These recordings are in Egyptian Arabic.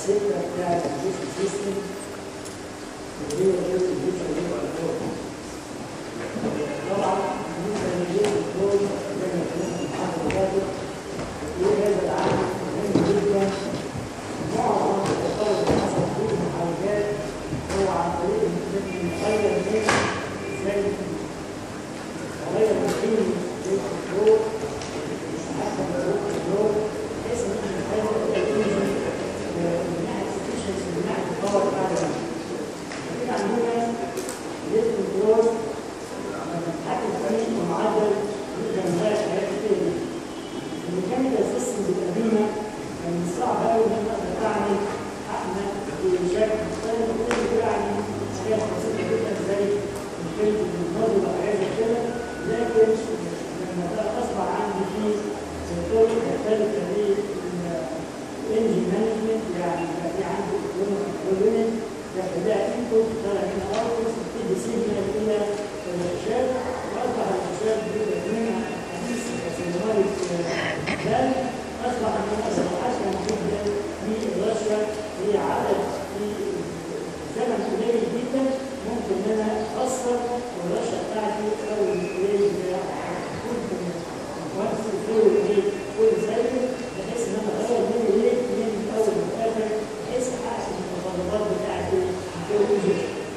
السكه بتاعت الجيش سيستم اللي هي الجيش الجيش اللي هو الكنترول. طبعا بالنسبه للجيش كنترول زي ما اتكلمنا في المحاضره اللي فاتت هي هذا العامل مهم جدا معظم التطور اللي حصل في المحاولات هو عن طريق ان نغير من ازاي نغير من قيمه الكنترول حتى الكنترول كنترول بحيث ان احنا نخلي التكنولوجي من ناحيه efficiency من ناحيه الباور بتاعنا لكن عندنا الريت كنترول لما بنتحكم فيه بمعدل نقدر نغير حاجات كتير جدا الميكانيكال سيستمز القديمه كان من الصعب قوي ان انا اقدر اعمل حقنه بشكل مختلف وكل كده يعني حاجات بسيطه جدا زي مشكله النظر وحاجات زي كده لكن لما بقى اصبح عندي في طرق مختلفه للانجن مانجمنت يعني بقى في عندي كنترول يونت بخليها انبوت طالع منها اوتبوت بتدي سيجنال الى الشاشات واصبح الشاشات بيبقى منها حديث كسينمائي بل اصبح ان انا اتحكم جدا في الرشوه هي عدد في زمن قليل جدا ممكن ان انا اقصر الرشه بتاعتي او البلاي بتاعي كل وانس الفلو دي كل سايكل بحيث ان انا اغير من الليل من الاول للاخر بحيث احقق المتطلبات بتاعتي الفلو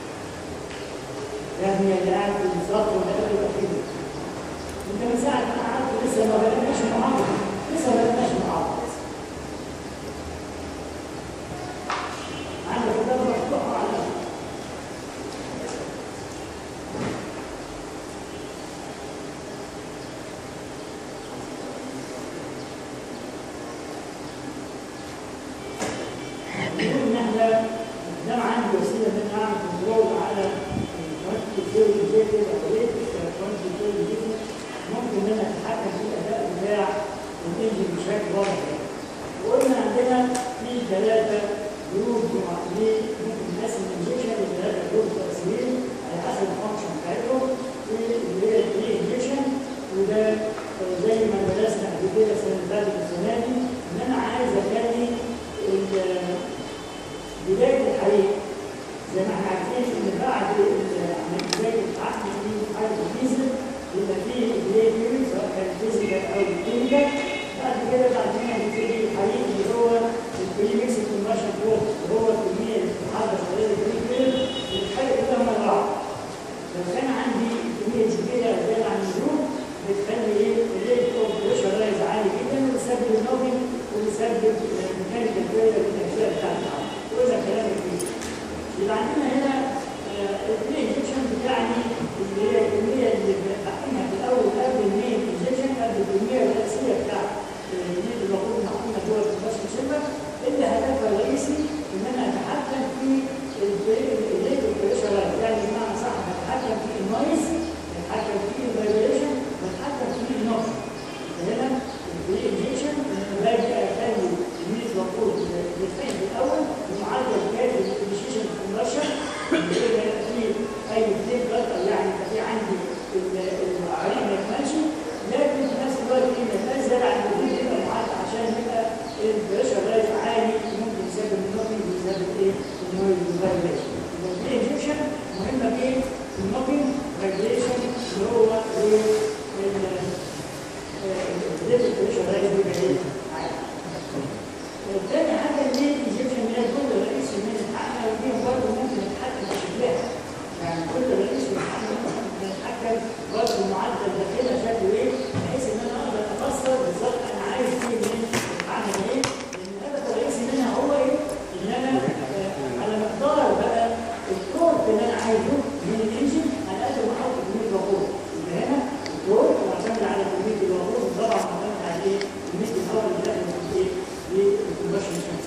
يعني اللي قاعد في الصف ولا قاعد الاخير انت من ساعه ما قعدت لسه ما بدأناش معاهم لسه ما بدأناش معاهم عندك الباب مفتوح على نقول ان احنا ده عندي وسيله ان انا اعمل كنترول على الكوانتيتي فيل جيتد او ريت الكوانتيتي فيل جيتد ممكن ان انا اتحكم في الاداء بتاع الانجن بشكل واضح يعني. وقلنا عندنا في ثلاثه جروب معادلين ممكن نقسم الانجكشن لثلاثه جروب رئيسيين على حسب الفانكشن بتاعتهم في اللي هي البري انجكشن وده زي ما درسنا قبل كده السنه اللي فاتت والسنه دي ان انا عايز اخلي ال- بدايه الحريق زي ما احنا عارفين ان بعد ال- من بدايه العقد في حاله الديزل يبقى فيه البريك يونت سواء كان فيزيكال او كيميكال بعد كده بعد ما يبتدي الحريق اللي هو البريمكس كومباشن فورس اللي هو الكميه اللي بتتحدث خلال البريك يونت بتتحرق كلها مره واحده لو كان عندي كميه كبيره زياده عن اللزوم بتخلي ايه الريت اوف بريشر رايز عالي جدا وبتسبب النوبل وبتسبب ميكانيكال فيلر في الاجزاء بتاعت العقل وإذا كلام كبير يبقى عندنا هنا البري انجكشن بتاعني اللي هي الكميه اللي بحقنها في الاول قبل المين انجكشن قبل الكميه الرئيسيه بتاعت اللي المفروض محطوطه جوه الكومباشن شيمبر اللي هدفها الرئيسي ان انا اتحكم في الريت بريشر يعني بمعنى صح بتحكم في النويز بتحكم في الفايبريشن بتحكم في النويز هنا البري انجكشن باجي اخلي الميز المفروض يتفهم في الاول بمعدل كافي للانيشيشن كومباشن اللي هي يبقى فيه اي بتيك بطل يعني يبقى في عندي العريق ما يكملش لكن في نفس الوقت ايه ما يبقاش زياده عن الوجود يبقى معدل عشان يبقى البريشر رايز عالي ممكن يسبب النوكينج ويسبب ايه النويز والفايبريشن يبقى البري انجكشن مهمه ايه النوكينج فايبريشن اللي هو ايه الريت بريشر رايز بيبقى ايه عالي تاني حاجة اللي الإيجيبشن اللي هي كل رئيس من الحقنا ودي برضه ممكن يتحكم في شكلها يعني كل رئيس من الحقنا ممكن يتحكم برضه معدل داخلها شكله ايه بحيث ان انا اقدر افسر بالظبط انا عايز ايه من الحقنا ايه لان الهدف الرئيسي منها هو ايه ان انا آه، على مقدار بقى التورك اللي انا عايزه من الانجن على قد ما احط كمية الوقود يبقى هنا التورك معتمد على كمية الوقود وطبعا معتمد على ايه كمية الهواء اللي داخل في ايه للكومباشن شانس.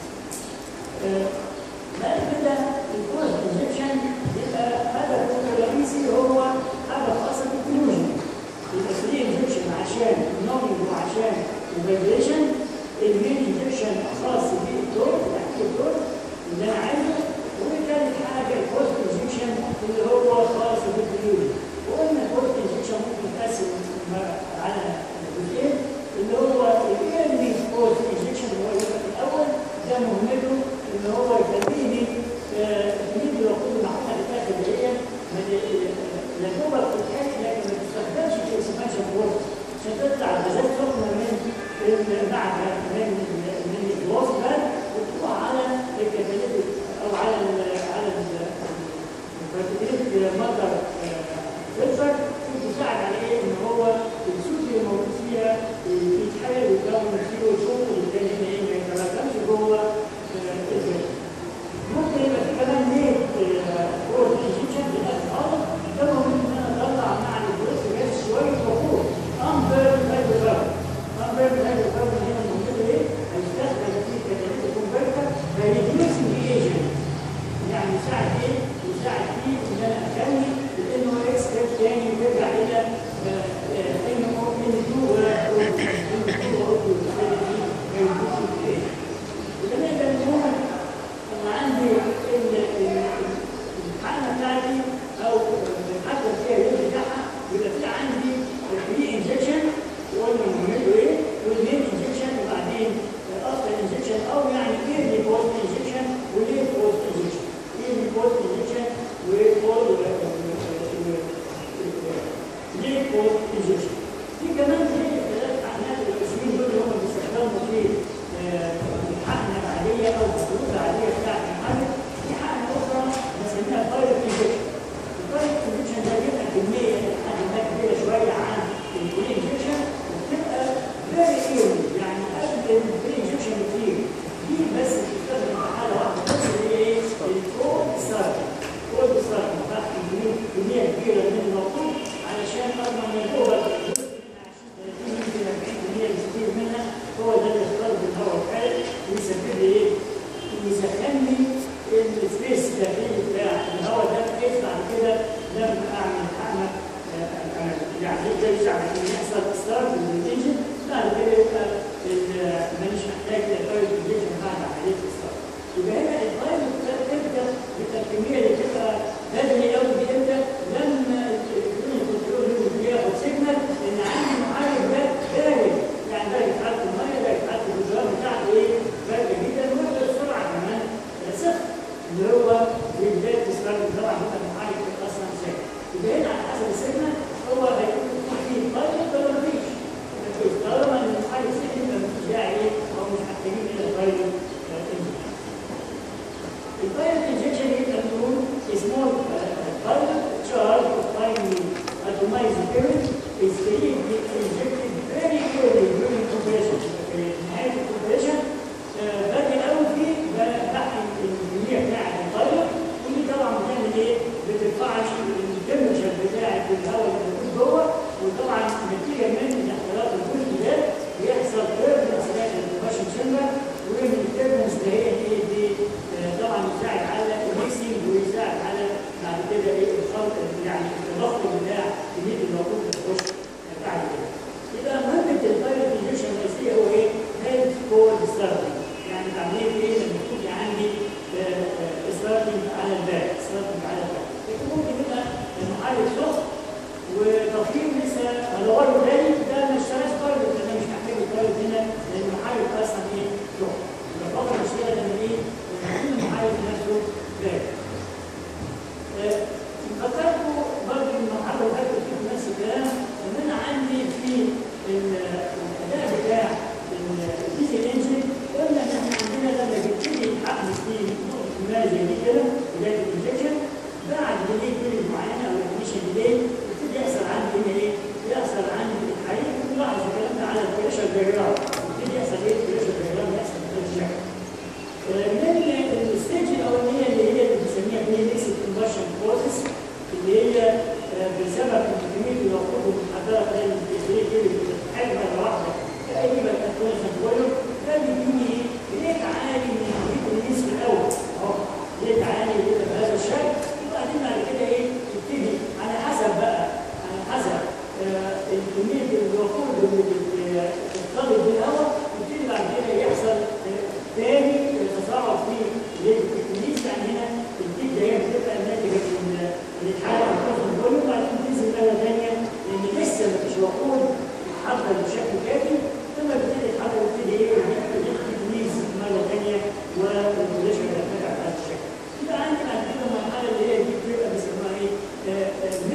بعد كده الكورس انجكشن يبقى هدفه الرئيسي هو هدف اصلا الكلوجن يبقى فري انجكشن عشان النومينج وعشان الفايبريشن المين انجكشن خاص بالدور يعني الدور اللي انا عايزه وثالث حاجه الكورس انجكشن اللي هو خاص بالكلوجن وقلنا الكورس انجكشن ممكن يتقسم على جزئين اللي هو الايرلي كورس انجكشن اللي هو يبقى في الاول ده مهمته ان هو يا دوبك تتحط لكن ما تستخدمش في اكسبانشن فورس عشان تطلع غازات سخنه من المعدن من من الوسط ده وتروح على الكتاليتيك او على ال على البارتيكليت مادر فلتر بتساعد على ايه؟ ان هو السوق اللي موجود فيها يتحلل ويكون فيه شوك وبالتالي هنا ايه ما يتراكمش جوه الفلتر. ممكن يبقى في كمان ليه هو الانجكشن بالاخر ده مهم ان انا اطلع مع البروس جاز شويه وقود امبر هيدروكاربون امبر هيدروكاربون هنا موجود ايه؟ هيستخدم في كاتاليتيك كونفرتر كريديوسنج ايجنت يعني يساعد ايه؟ يساعد فيه ان انا اخلي الان او اكس تاني ويرجع الى ان او ان 2 و وكمان كان مهم ان عندي الحقنه بتاعتي او الحقنه فيها اليوم بتاعها يبقى في عندي بري انجكشن وقلنا بنعمله ايه والمين انجكشن وبعدين افتر انجكشن او يعني ايرلي بوست انجكشن وليت بوست انجكشن ايرلي بوست انجكشن وبوست ليت بوست انجكشن في كمان زي الثلاث حقنات الاسمين دول اللي هم بيستخدموا في الحقنه العاديه او الخطوط العاديه بتاعت المحرك في حقنه اخرى بنسميها بايرت انجكشن البايرت انجكشن ده بيبقى كميه لحد ما كبيره شويه عن البري انجكشن وبتبقى فيري ايرلي يعني قبل البري انجكشن بكتير دي بس بتستخدم في حاله واحده بس اللي هي ايه؟ الكود ستارتنج كود ستارتنج تحت كميه كبيره من الوقود علشان اضمن ان هو كتير منها هو ده اللي يختلط بالهواء الحاد ويسبب لي ايه؟ يسخن لي السبيس الداخلي بتاع الهواء ده بحيث بعد كده لما اعمل حقنه يعني ده يساعد ان يحصل ستارت للانجن بعد كده يبقى مانيش محتاج لفايل انجكشن بعد عمليه الستارت. يبقى هنا الفايل تبدا بالتكميه اللي بتبقى بدري قوي دي امتى؟ لما الكنترول بياخد سيجنال ان عندي المحرك ده بارد يعني درجه حراره الميه درجه حراره الجدران بتاعته ايه؟ بارده جدا ويبدا بسرعه كمان صفر اللي هو بدايه استخدام طبعا بيبقى المحرك اصلا ساكن. يبقى هنا على حسب السيجنال هو هيكون فيه بايلوت ولا مفيش؟ مفيش طالما ان المحرك ساكن يبقى مفيش داعي ايه؟ او مش محتاجين الى بايلوت البايلوت انجكشن يبقى بنقول small pilot charge of finely atomized current is being injected very early during compression. في نهاية الكومبريشن باجي قوي فيه بحقن الكمية بتاعت البايلوت ودي طبعا بتعمل ايه؟ بترفع لي التمبرشر بتاعت الهواء اللي موجود جوه وطبعا نتيجة من الاختلاط الجزئي ده بيحصل كيرف اثناء الكومبريشن شامبر ومن التربنس اللي هي دي دي طبعا يساعد على الميكسينج ويساعد على بعد كده ايه الخلط يعني التضخم بتاع كميه الوقود اللي بتخش بعد كده. يبقى مهمه البايلوت انجكشن الرئيسيه هو ايه؟ هيلث كود ستارتنج يعني عمليه ايه لما يكون في عندي ستارتنج على الباك ستارتنج على الباك لكن ممكن يبقى المحرك سخن وتقييم لسه هدوره تاني ده ما اشتراش بايلوت انا مش محتاج البايلوت هنا لان المحرك اصلا ايه؟ سخن. يبقى الفتره المشكله لما ايه؟ لما المحرك نفسه باك. فكرته برضه ان المرحله اللي فاتت في نفس الكلام ان انا عندي في الاداء بتاع الديزل انجن قلنا ان احنا عندنا لما بيبتدي حقن ستيل ما زي دي كده بدايه الانجكشن بعد ديلي بيريد معينه او الانيشن ديلي يبتدي يحصل عندي هنا ايه؟ يحصل عندي الحقيقه نلاحظ الكلام ده على البريشر دايجرام يبتدي يحصل ايه؟ البريشر دايجرام يحصل بهذا الشكل. من الستيج الاولانيه اللي هي اللي بنسميها هي ميكس كومبشن بروسيس اللي هي بسبب كميه الوقود المحدده خلال الجزئيه دي بتتحجم مره واحده تقريبا اكونشن فوليوم ده بيديني ريت عالي من الهيت ريليس في الاول اهو ريت عالي كده بهذا الشكل وبعدين بعد كده ايه تبتدي على حسب بقى على حسب كميه الوقود اللي بتختلط بالهواء يبتدي بعد كده يحصل تاني تصاعد في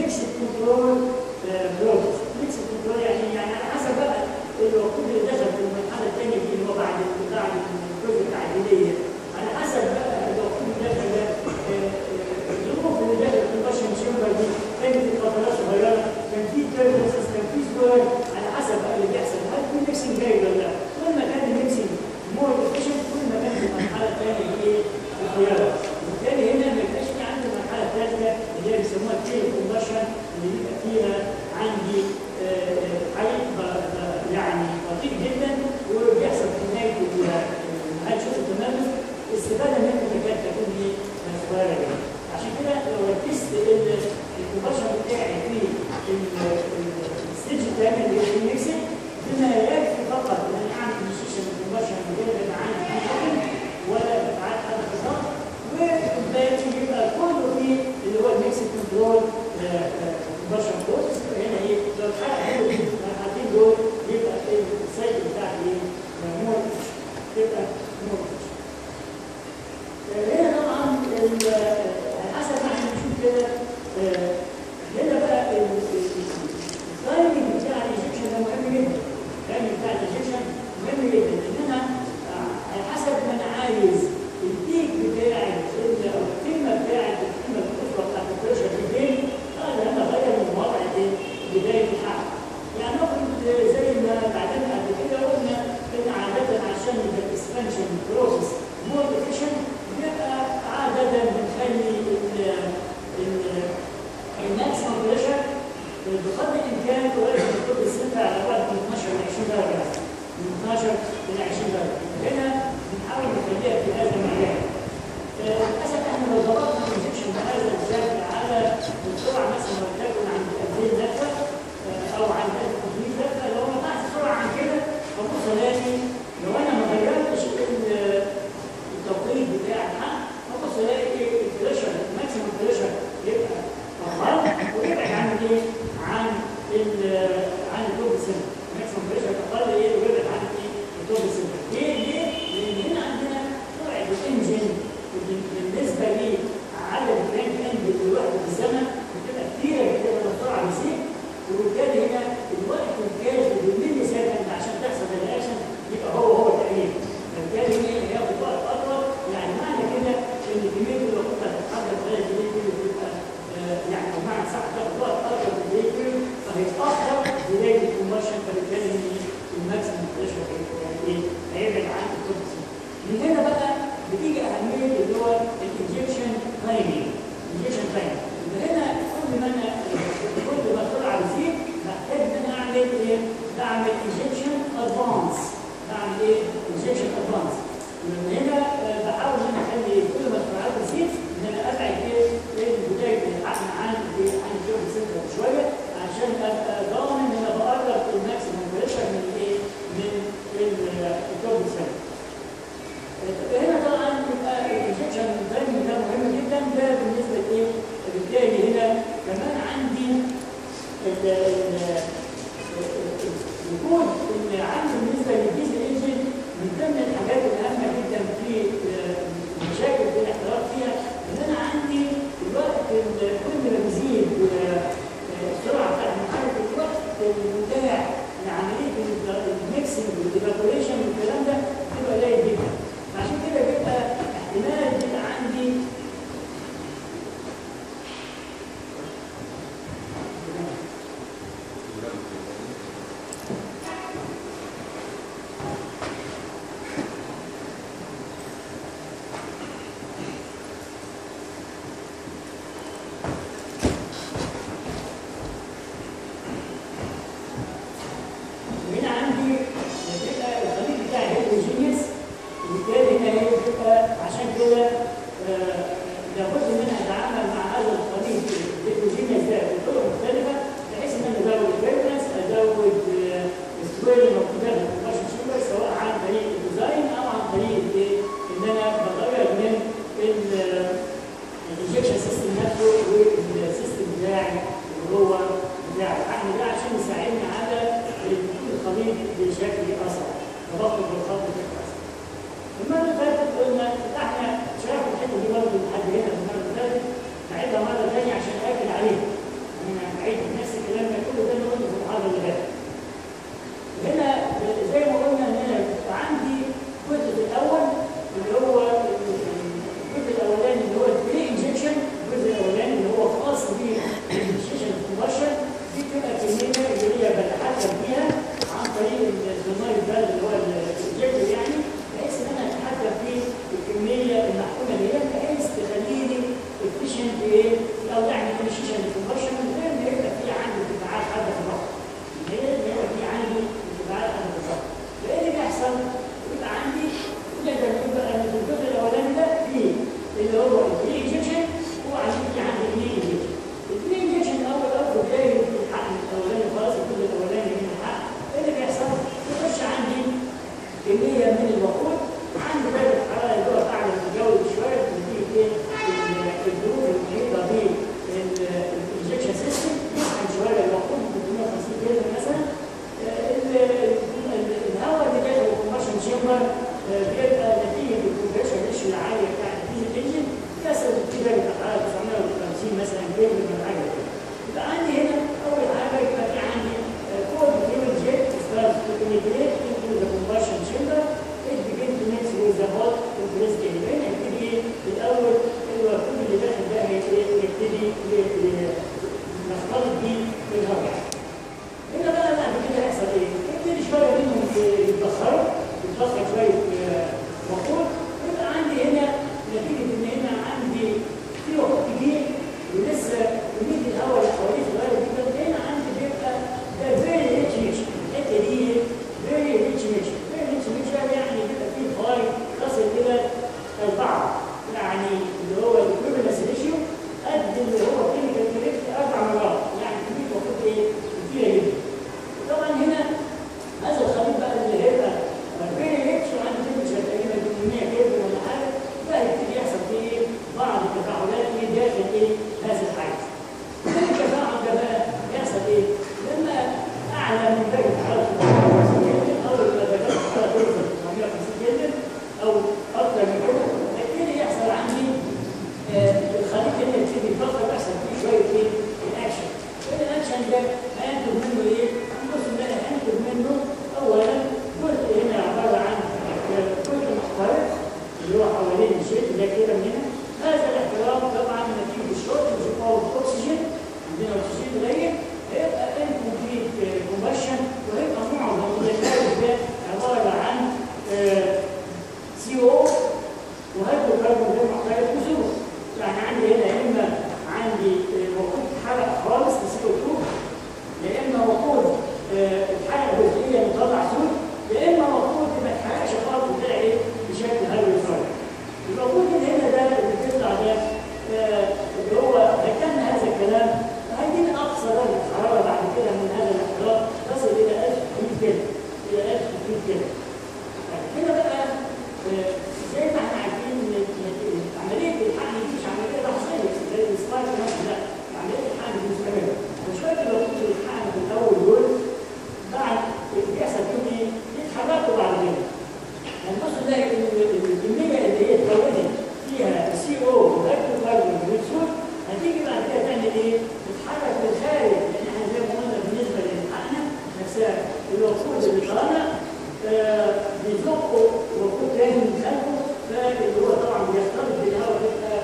ميكس كنترول بروسس ميكس كنترول يعني يعني على حسب بقى الوقود اللي دخل في المرحله الثانيه دي اللي هو بعد بعد الجزء التعديليه على حسب بقى الوقود اللي دخل ده آه، آه، الظروف اللي دخل في البشر شمبر دي كانت فترات صغيره كان في تيربوسس كان في سكور على حسب بقى اللي بيحصل هل في ميكسنج جيد ولا لا كل ما كان الميكسنج مور افيشنت كل ما كانت المرحله الثانيه ايه صغيره وبالتالي هنا ما يبقاش في عندي المرحله الثالثه اللي هي بيسموها التيل كومبشن اللي بيبقى فيها عندي آه، آه، حريق ب- ب- يعني بطيء جدا وبيحصل في نهايه هنشوف التمام الاستفاده منه تكاد تكون ايه صغيره جدا عشان كده لو ركزت ال- الكومبشن بتاعي في ال- ال- الستيج الثاني اللي هو الميكسنج بما يكفي فقط ان انا اعمل انيشيشن الكومبشن من غير ما عندي فيه شغل ولا ابعاد هذا الخطاب والباقي يبقى كله في اللي هو الميكس كنترول كومبشن بروسس هنا ايه لو اتحقق دول المرحلتين دول يبقى ايه السايكل بتاعتي ايه مور تبقى مور هنا طبعا ال- على حسب ما احنا بنشوف كده آه، هنا بقى التايمنج بتاع الايجكشن ده مهم جدا التايمنج بتاع الايجكشن مهم جدا ان انا آه، على حسب ما انا عايز البيك بتاعي ال- او القيمه بتاعت القيمه القصوى بتاعت البريشر في البيت اقدر انا اغير من وضع ايه بدايه الحرب يعني ناخد زي ما بعدين قبل كده قلنا ان عاده عشان يبقى الاكسبانشن بروسيس مور افيشنت بيبقى عاده بنخلي ال- ال- الماكسيمم بريشر بقدر الامكان قريب من الطب السنتر على بعد من 12 ل 20 درجه من 12 الى 20 درجه هنا بنحاول نخليها في هذا المجال آه، للاسف احنا لو ضغطنا الانجكشن بهذا الشكل على السرعه مثلا ولتكن عند 2000 لفه آه، او عند 1500 لفه لو قطعت السرعه عن كده فبص الاقي لو انا ما غيرتش ال- التوقيت بتاع الحق فبص الاقي ايه البريشر الماكسيمم بريشر يبقى اقل ويبعد عن ايه؟ عن ال عن التوب سنتر الماكسيمم بريشر اقل ايه ويبعد عن ايه؟ التوب سنتر ليه؟ ليه؟ لان هنا عندنا سرعه الانجن بالنسبه لعدد الكرانك انجل الوقت في الزمن بتبقى كتيره جدا لما السرعه بتزيد وبالتالي هنا الوقت الكافي بالملي سكند عشان تحصل الرياكشن يبقى هو هو تقريبا فبالتالي هنا هياخد وقت اطول يعني معنى كده ان كميه الوقود هتتحرك خلال الدقيقه دي بتبقى آه، يعني او معنى صح تاخد وقت اطول من الدقيقه فهيتاخر بدايه الكومبشن فبالتالي الماكسيمم بريشر يعني ايه هيبعد عن الكومبشن من هنا بقى بتيجي اهميه اللي هو الانجكشن تايمينج الانجكشن تايمينج يبقى هنا كل ما انا كل ما السرعه بتزيد محتاج ان انا اعمل ايه؟ بعمل انجكشن ادفانس بعمل ايه؟ انجكشن ادفانس ومن هنا آه، بحاول ان انا اخلي كل ما السرعات تزيد ان انا ابعد ايه؟ ايه بدايه الحقن عن إيه؟ عن الجهد سنتر شويه عشان ابقى ضامن ان انا بقرب الماكسيمم بريشر من ايه؟ من الجهد سنتر هنا طبعا يبقى الانجكشن تايمنج ده مهم جدا ده بالنسبه لايه؟ بالتالي هنا كمان عندي ال- ال- الكود اللي عندي بالنسبه للديزل انجن من ضمن الحاجات الهامه جدا في آه، المشاكل اللي الاحتراق فيها ان انا عندي الوقت ال- كل ما بيزيد آه، آه، السرعه بتاعت محرك الوقت المتاح لعمليه ال- الميكسنج والايفابوريشن والكلام ده بيبقى قليل جدا عشان كده بيبقى احتمال بيبقى عندي وهنا عندي بيبقى الخليط بتاعي هيتروجينيوس وبالتالي هنا ايه بتبقى عشان كده آه، لابد ان انا اتعامل مع هذا الخليط الهيتروجينيوس ده بطرق مختلفه بحيث ان انا ازود الفيرنس ازود السويل الموجوده في الباشن شوجر سواء عن طريق الديزاين او عن طريق ايه ان انا بغير من الانجكشن سيستم نفسه والسيستم بتاعي اللي هو بتاع الحقن ده عشان يساعدني على دخول الخليط بشكل اسرع تبطل بالخلط بشكل اسرع. المره اللي فاتت قلنا فتحنا شرح الحته دي برضه لحد هنا المره اللي فاتت نعيدها مره ثانيه عشان اكد عليها. انا ده هينتج منه ايه؟ هنبص نلاقي هينتج منه اولا جزء هنا عباره عن جزء محترق اللي هو حوالين الشيء ده كده من هنا هذا الاحتراق طبعا نتيجه الشرب مش قوه الاكسجين عندنا اكسجين قليل هيبقى انكمبليت كومبشن وهيبقى معظم الخارج ده عباره عن سي او وهيدروكربون غير محترق وزيرو يعني عندي هنا يا اما عندي وقود حرق خالص سي او 2 يا اما وقود اتحرق جزئيا وطلع زيوت يا اما وقود ما اتحرقش خالص وطلع ايه بشكل هيدروكربون الوقود اللي هنا ده اللي بيطلع ده اللي هو ذكرنا هذا الكلام هيجيب اقصى درجه حراره بعد كده من هذا الاحتراق تصل الى 1000 كيلو الى 1000 كيلو كده بقى زي ما احنا عارفين ان عمليه الحقن دي مش عمليه لحظيه زي السبايك مثلا لا عمليه الحقن دي مستمره وشويه لو كنت الحقن في الاول دول بعد بيحصل فيهم ايه؟ يتحركوا بعد كده هنبص نلاقي ان الكميه اللي هي اتكونت فيها سي او وهيدروكربون والسود هتيجي بعد كده تعمل ايه؟ تتحرك للخارج لان احنا زي ما قلنا بالنسبه للحقنه نفسها الوقود اللي طالع بيزقوا وقود تاني من خلفه فاللي هو طبعا بيختلط بالهواء بيبقى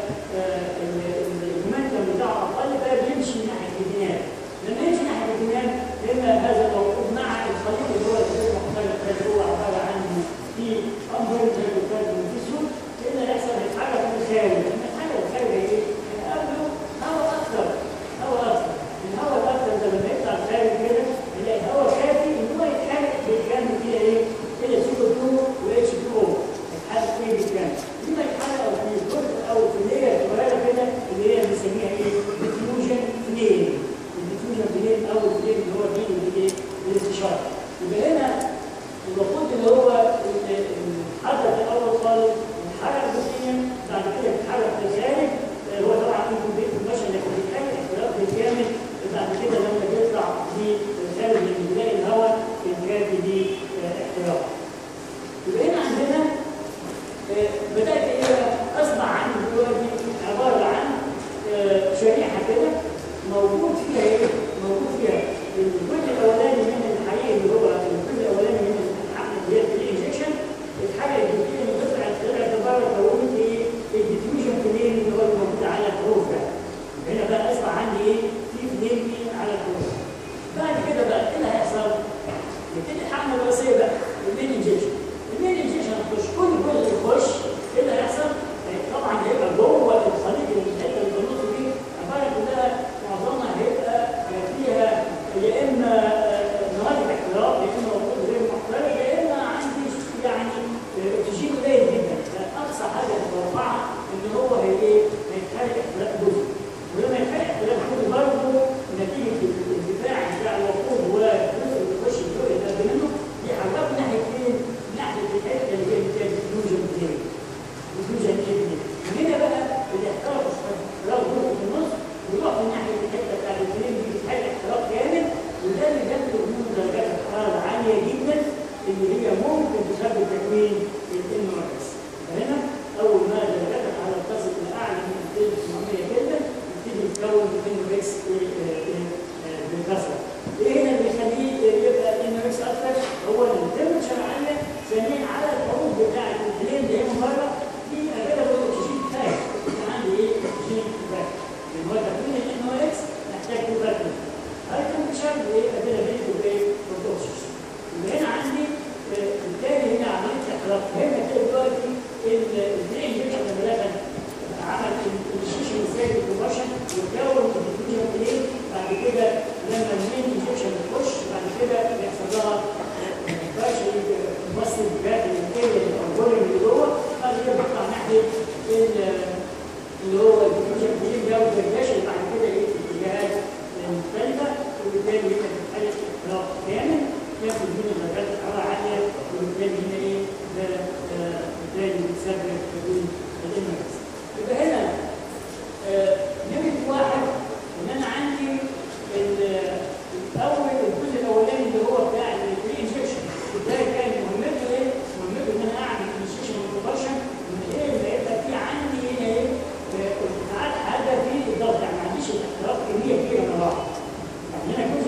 المومنتم بتاعه اقل فبيمشي ناحيه الجنان لما يمشي ناحيه الجنان اما هذا الوقود مع الخليط اللي هو الغير مختلف اللي هو عباره عن في امبر هيدروكربون في سود كده يحصل يتحرك في الخارج لما يتحرك في الخارج ايه؟ هيقابله هواء اكثر هواء اكثر الهواء الاكثر ده لما يطلع الخارج كده يلاقي هواء كافي ان هو يتحرك بالكامل كده ايه؟ كده سي او 2 و اتش 2 او يتحرك فيه بالكامل لما يتحرك في الجزء او في الليله الصغيره كده اللي هي بنسميها ايه؟ ديفيوجن فليم الديفيوجن فليم او الفليم اللي هو بيجي بالايه؟ بالاستشاره يبقى هنا الوقود اللي هو اتحرك الاول خالص اتحرك جزئيا بعد كده اتحرك للخارج هو طبعا ممكن بيت المشي لكن بيتحرك احتراق بالكامل بعد كده لما بيطلع للخارج من بيلاقي الهواء بيتجاب دي احتراق يبقى هنا عندنا بدات ايه اصبح عندي دلوقتي عباره عن شريحه كده موجود فيها ايه؟ موجود فيها الجزء الاولاني من الحقيقي اللي هو الجزء الاولاني من الحقن اللي هي الانجكشن اتحرق الجزئيه اللي طلعت طلعت بره كونت ايه؟ الديفيوجن فلين اللي هو الموجود على الحروف ده. هنا بقى اصبح عندي ايه؟ في فلين على الحروف. بعد كده بقى ايه اللي هيحصل؟ يبتدي الحقن الرئيسيه بقى المين انجكشن. المين انجكشن هتخش كل جزء يخش ايه اللي هيحصل؟ طبعا هيبقى جوه الخليط اللي الحته اللي في النص دي عباره كلها معظمها هيبقى فيها يا اما نواتج احتراق يا اما وقود غير محترق يا اما عندي يعني اكسجين قليل جدا اقصى حاجه اتوقعها ان هو هي ايه؟ هيتحرق احتراق جزء ولما يتحرق احتراق جزء برضه نتيجه الدفاع بتاع الوقود والجزء اللي بيخش الجزء اللي قبل منه يحركه ناحيه فين؟ ناحيه الحته اللي هي بتاعت الفيوجن بتاعي الفيوجن ايه هنا بقى الاحتراق احتراق جزء في النص ويروح من ناحيه الحته بتاعت الفلين دي بتتحرق احتراق كامل وده اللي بينتج منه درجات الحراره عاليه جدا اللي هي ممكن تسبب تكوين الان اس فهنا اول ما درجات الحراره تصل الى اعلى من 2900 كلفن يبتدي يتكون الان اكس بالكثره. ايه هنا اللي يخليه يبقى الان اكس اكثر؟ هو التمبرتشر عاليه ثانيا على الحروف بتاعت الفلين اللي هي من بره في افيلابل اكسجين كفايه. عندي ايه؟ اكسجين كفايه. لان هو تكوين الان اكس محتاج كفايه. هذا مشان ايه افيلابيلتي وايه والاكسجين. يبقى هنا عندي بالتالي هنا عمليه احتراق هنا كده دلوقتي البرين انجكشن لما دخل عمل الشيشن ازاي الكومبشن وتكون الديفيوجن بلين بعد كده لما المين انجكشن تخش بعد كده بيحصل لها باشا ممثل جات الكيمياء او الفوليوم اللي جوه بعد كده بيطلع ناحيه اللي هو الديفيوجن بلين ده والفيرجيشن بعد كده ايه اتجاهات مختلفه وبالتالي يبقى بتتحرك احتراق كامل ياخد منه درجات حراره عاليه وبالتالي هنا ايه ده بالتالي بيسبب تكوين الانرجس يبقى هنا نمره واحد ان انا عندي الاول الجزء الاولاني اللي هو بتاع البري انجكشن ده كان مهمته ايه؟ مهمته ان انا اعمل انجكشن كونفرشن من ايه اللي هيبقى في عندي هنا ايه؟ ارتفاعات حاجه في الضغط يعني ما عنديش احتراق كميه كبيره من بعض يعني هنا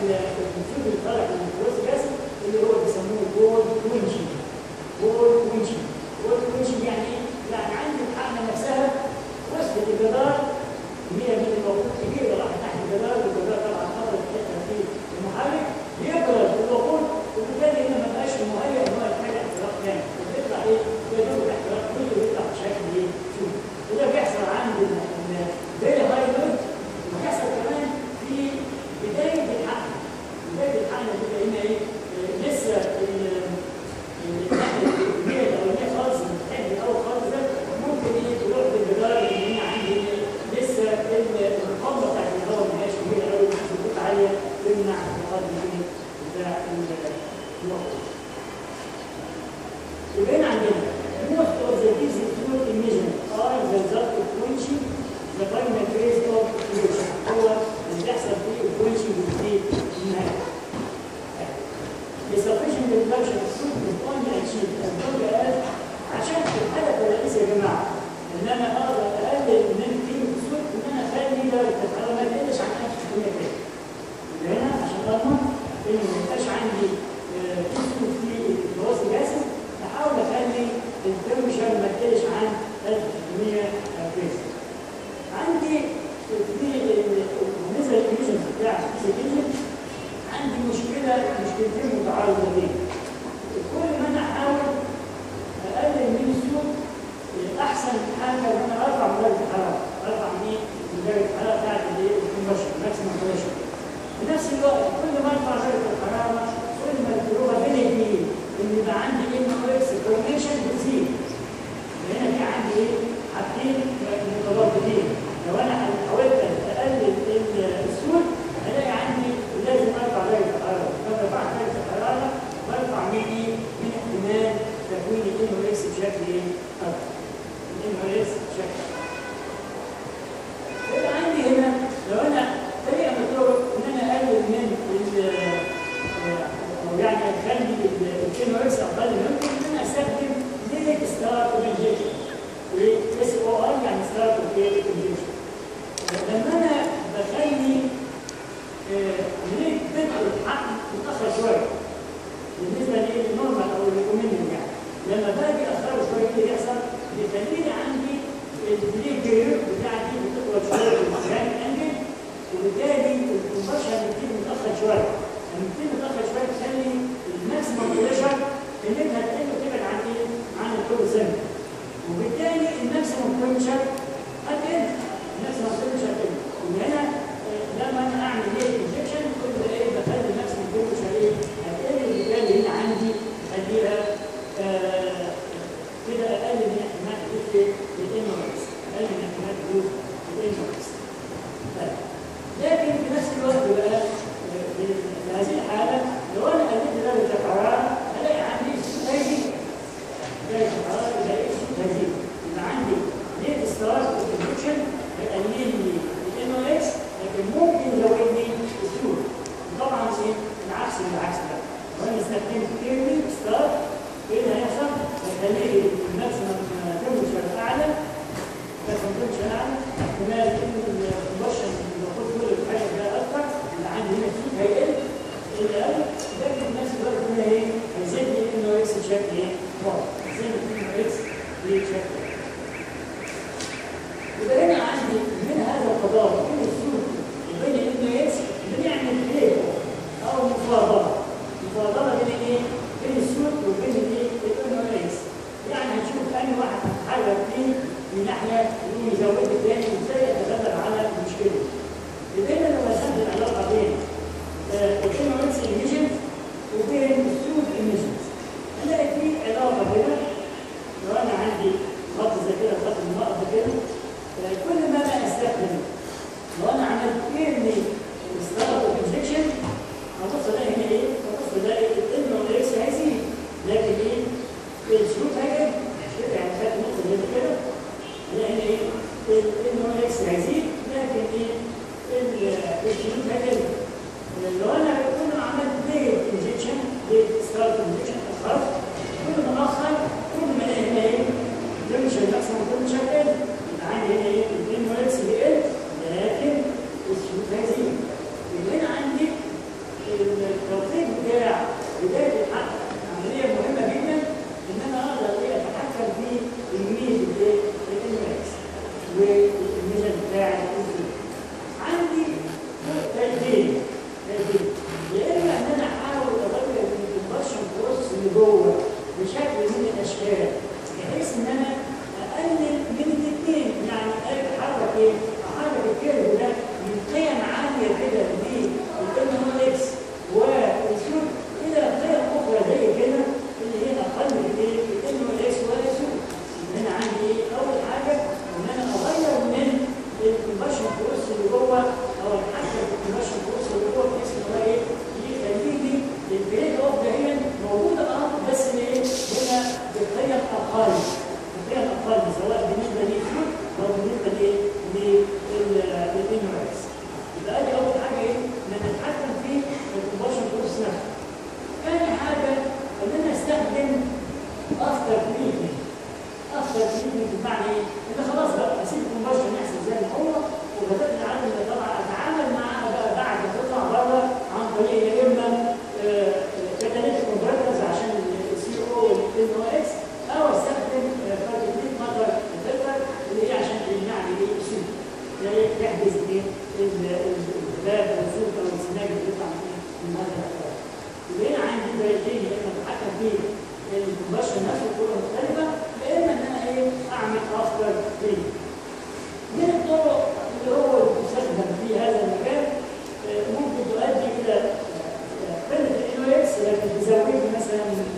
الفيلم اللي طالع من الجواز جاز اللي هو بيسموه جولد وينشنج جولد وينشنج جولد وينشنج يعني ايه؟ يعني عندي الحقنه نفسها وصلت الجدار هي من الموجود كبيره راحت تحت الجدار والجدار طبعا خطر الحته في المحرك يبرد الوقود وبالتالي هنا ما بقاش مهيئ ان هو يحتاج احتراق تاني وبيطلع ايه؟ بيدور الاحتراق كله بيطلع بشكل ايه؟ شوف وده بيحصل عند الفيري هاي لود وبيحصل كمان في بدايه الحقن بدايه الحقن بتبقى هنا ايه؟ آه، لسه ال- الناحيه الكبيره الاولانيه خالص الحد الاول خالص ده ممكن ايه تروح بالجدار اللي هنا عندي إيه؟ لسه ال- القبضه بتاعت الهواء ما هياش كبيره قوي مش بتبقى عاليه تمنع انتقال الايه؟ بتاع ال- الوقود. يبقى هنا عندنا most of the diesel fuel emissions are the result of quenching the final phase of fusion هو اللي بيحصل فيه الquenching في النهاية. The sufficient reduction of food is only achieved as long as عشان الهدف الرئيسي يا جماعة ان انا اقدر اقلل من قيمة السوق ان انا اخلي درجة الحرارة ما تقلش عن 1600 كده. يبقى هنا عشان اضمن ان ما يبقاش عندي آه، في سوق في التواصل جاسم احاول اخلي التمبريتشر ما تقلش عن 1600 كيلفن. عندي في بالنسبه للإيميشنز بتاع الإيميشن عندي مشكله مشكلتين متعارضتين. كل ما انا احاول اقلل من السوق احسن حاجه ان انا ارفع من درجه الحراره، ارفع من ايه؟ من درجه الحراره بتاعت الايه؟ الكومبشن، ماكسيمم بريشر. في نفس الوقت كل ما ارفع درجه الحراره كل ما البروبابيلتي ان يبقى عندي ان او اكس فورميشن بتزيد. هنا في عندي ايه؟ حاجتين متضادتين. لو انا حاولت اقلل السود هلاقي عندي لازم ارفع درجه الحراره، لو رفعت درجه الحراره برفع من ايه؟ من احتمال تكوين الان او اكس بشكل ايه؟ اكبر. الان او اكس بشكل اكبر. يبقى عندي هنا لو انا طريقه من الطرق ان انا اقلل من ال او يعني اخلي الكيلو اكس اقل ممكن ان انا استخدم ليت ستارت انجكشن اس او ار يعني ستارت انجكشن لما انا بخلي ليت بدء الحقن متاخر شويه بالنسبه للنورمال او الريكومندد يعني لما باجي اخره شويه ايه اللي يحصل؟ بيخليني عندي البليك بيريود بتاعتي بتطول شويه في الجراند انجل وبالتالي الكومبشن بتبتدي متاخر شويه لما بتبتدي متاخر شويه تخلي الماكسيمم بريشر قيمتها تقل وتبعد عن ايه؟ عن الكوب سنتر وبالتالي الماكسيمم بريشر هتقل الماكسيمم بريشر هتقل وهنا آه، لما انا اعمل ايه انجكشن كل ده ايه بخلي الماكسيمم بريشر ايه؟ هتقل وبالتالي هنا عندي اخليها آه، كده اقل من احتمال حدوث الانوركس اقل من احتمال حدوث الانوركس لكن في نفس الوقت بقى آه، في في هذه الحاله لو انا قللت درجه الحراره هلاقي عندي الصوت هيزيد درجه الحراره هلاقي الصوت هيزيد يبقى عندي ليت ستارت انفكشن هيقلل لي الانوركس لكن ممكن يزود لي الصوت طبعا ايه العكس بالعكس بقى لو انا استخدمت ايرلي ستارت ايه اللي هيحصل؟ هيخلي الماكسيمم تمبريتشر اعلى ماكسيمم تمبريتشر اعلى احتمال ان الكومبشن المفروض كل الحاجه ده اكتر اللي عندي هنا الصوت هيقل اقل لكن في نفس الوقت هنا ايه؟ هيزيد لي انه اكس بشكل ايه؟ واضح هيزيد لي انه اكس بشكل واضح يبقى هنا عندي من هذا القضاء بين الصوت وبين انه اكس بنعمل ايه؟ او مفاضله مفاضله بين ايه؟ بين السود وبين الايه؟ الانو اكس يعني هنشوف انهي واحد هيتحرك فيه من ناحيه اللي يزود الثاني وازاي يتغلب على المشكله. يبقى هنا لو رسمت العلاقه بين الانو اكس ايميجنز وبين السود ايميجنز هنلاقي في علاقه هنا لو انا عندي خط زي كده خط النقط كده آه، كل ما انا استخدم لو انا عملت ايرلي ستارت انجكشن هبص الاقي هنا ايه؟ هبص الاقي الانو اكس هيزيد لكن ايه؟ الشروط هيقل مش كده يعني خدت نقطه زي كده الاقي هنا ايه؟ الانو اكس هيزيد لكن ايه؟ ال- الشروط هيقل لو انا كل ما عملت ليت انجكشن ليت ستارت انجكشن اخرت كل ما اخر كل ما الاقي هنا ايه؟ تمشي الماكسيمم تمشي هيقل يبقى عندي هنا ايه؟ الانو اكس بيقل لكن الشروط هيزيد يبقى هنا عندي طريق يا اما كاتاليتيك كونفرترز عشان السي او والان او اكس او استخدم كارتيك ماتر فلتر اللي هي عشان تمنع لي ايه السوق تحجز ايه الباب او السوق او السناج اللي بيطلع من المادة الأخرى. يبقى هنا عندي طريقتين يا اما اتحكم في الكومبشن نفسه بطرق مختلفه يا اما ان انا ايه اعمل افتر تريد. من الطرق اللي هو المستخدم في هذا المكان ممكن تؤدي الى قله الانو اكس لكن تزود لي مثلا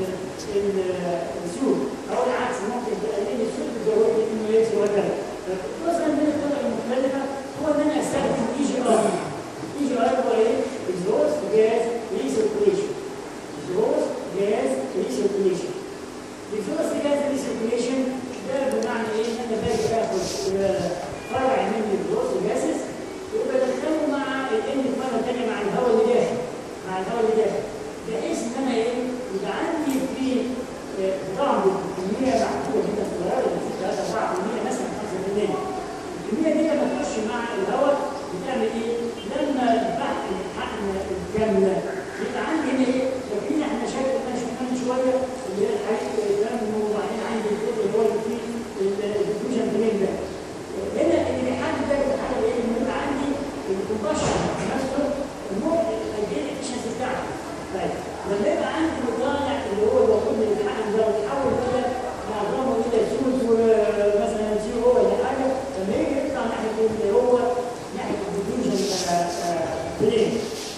السوق او العكس ممكن تقلل لي السوق تزود لي الانو اكس وهكذا. مثلا من الطرق المختلفه هو ان انا استخدم اي جي ار. اي جي ار هو ايه؟ exhaust gas recirculation. exhaust gas recirculation. exhaust gas recirculation ده بمعنى ايه؟ ان انا باجي اخد فرع من الجلوس جاسس وبدخله مع الان مره ثانيه مع الهواء اللي داخل مع الهواء اللي داخل بحيث ان انا ايه يبقى عندي في طعم كميه محدوده جدا صغيره يعني 3 4% مثلا 5% الكميه دي لما تخش مع الهواء بتعمل ايه؟ لما البحث الحقن الكامله يبقى عندي هنا ايه؟ فاكرين احنا شايف احنا شفنا من شويه اللي هي الحقيقه الكلام وبعدين عندي الجزء اللي هو فيه الديفيوجن بلين ده هنا اللي بيحدد ده بيحدد ايه؟ ان يبقى عندي الكومباشن نفسه الموت قد ايه الافشنسي بتاعته. طيب لما يبقى عندي مطالع اللي هو المفروض اللي بيتحقق ده ويتحول كده معظمه الى سوس ومثلا سي او ولا حاجه لما يجي يطلع ناحيه اللي هو ناحيه الديفيوجن بلين.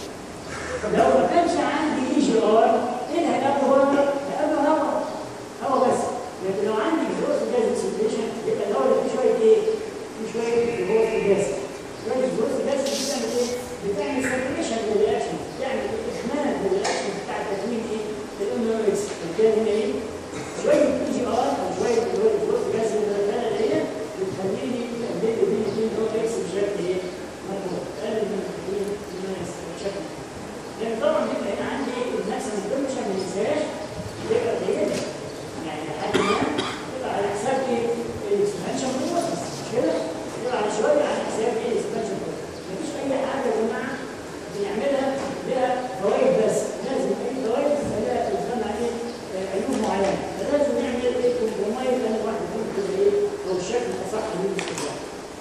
لو ما كانش عندي اي جي ار ايه اللي هيقابله بره؟ هيقابله هواء هواء بس لكن لو عندي جزء جاز اكسبريشن يبقى الهواء اللي فيه شويه ايه؟ في شويه جزء جاز شويه جزء جاز بتعمل ايه؟ بتعمل سيركيليشن للرياكشن بتعمل اخماد للرياكشن بتاع تكوين ايه؟ الام او اكس بالتالي هنا ايه؟ شويه اي جي ار او شويه جزء جاز اللي هي بتخليني تقلل لي الاثنين او اكس بشكل ايه؟ مضبوط تقلل من التكوين بشكل لان طبعا بيبقى هنا عندي الماكسيمم تمبرشر ما ننساهاش بيبقى قليل يعني لحد ما تبقى على حساب ايه؟ الاكسبانشن بروسس مش كده؟ تبقى على شويه على حساب ايه؟ الاكسبانشن بروسس مفيش اي حاجه يا جماعه بنعملها لها فوائد بس لازم اي فوائد لها يسمى ايه؟ عيوب معينه فلازم نعمل ايه؟ كومبرومايز لان الواحد يكون كده ايه؟ او الشكل اصح من الاستخدام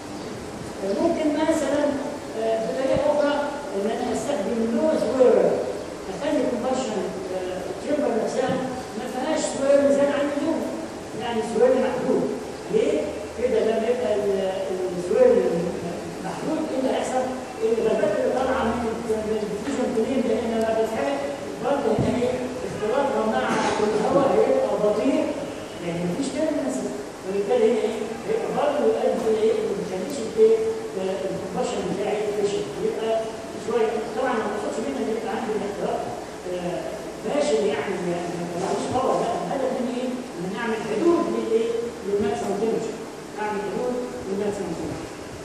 ممكن مثلا بطريقه اخرى ان انا استخدم نوز ويرر اخلي الكومبشن تشامبر نفسها ما فيهاش سوير زياده عن اللزوم يعني سوير محدود ليه؟ كده لما يبقى السوير محدود ايه اللي هيحصل؟ الغازات اللي طالعه من الديفيوجن بلين لان لما بتتحرق برضه هنا ايه؟ اختلاطها مع الهواء هيبقى بطيء يعني مفيش تيرمنس وبالتالي هنا ايه؟ هيبقى برضه يؤدي لايه؟ ما بيخليش الايه؟ الكومبشن بتاعي فاشل يبقى شويه طبعا ما اقصدش منها ان يبقى عندي اختلاط فاشل يعني ما طلعوش باور لا الهدف مني ايه؟ ان نعمل حدود للايه؟ للماكسيمم تمشن نعمل حدود للماكسيمم تمشن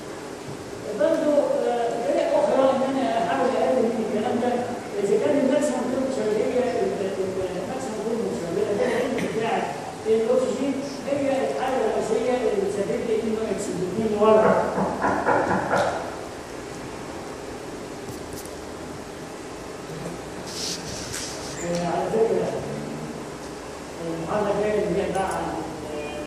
برضه طريقه اخرى ان انا احاول اقلل من الكلام ده اذا كان الماكسيمم تمشن هي الماكسيمم تمشن اللي بتاعت الاكسجين هي الحاله الرئيسيه اللي بتسبب لي انه اكس الاثنين ورا على فكره المحاضره الجايه اللي هي بقى عن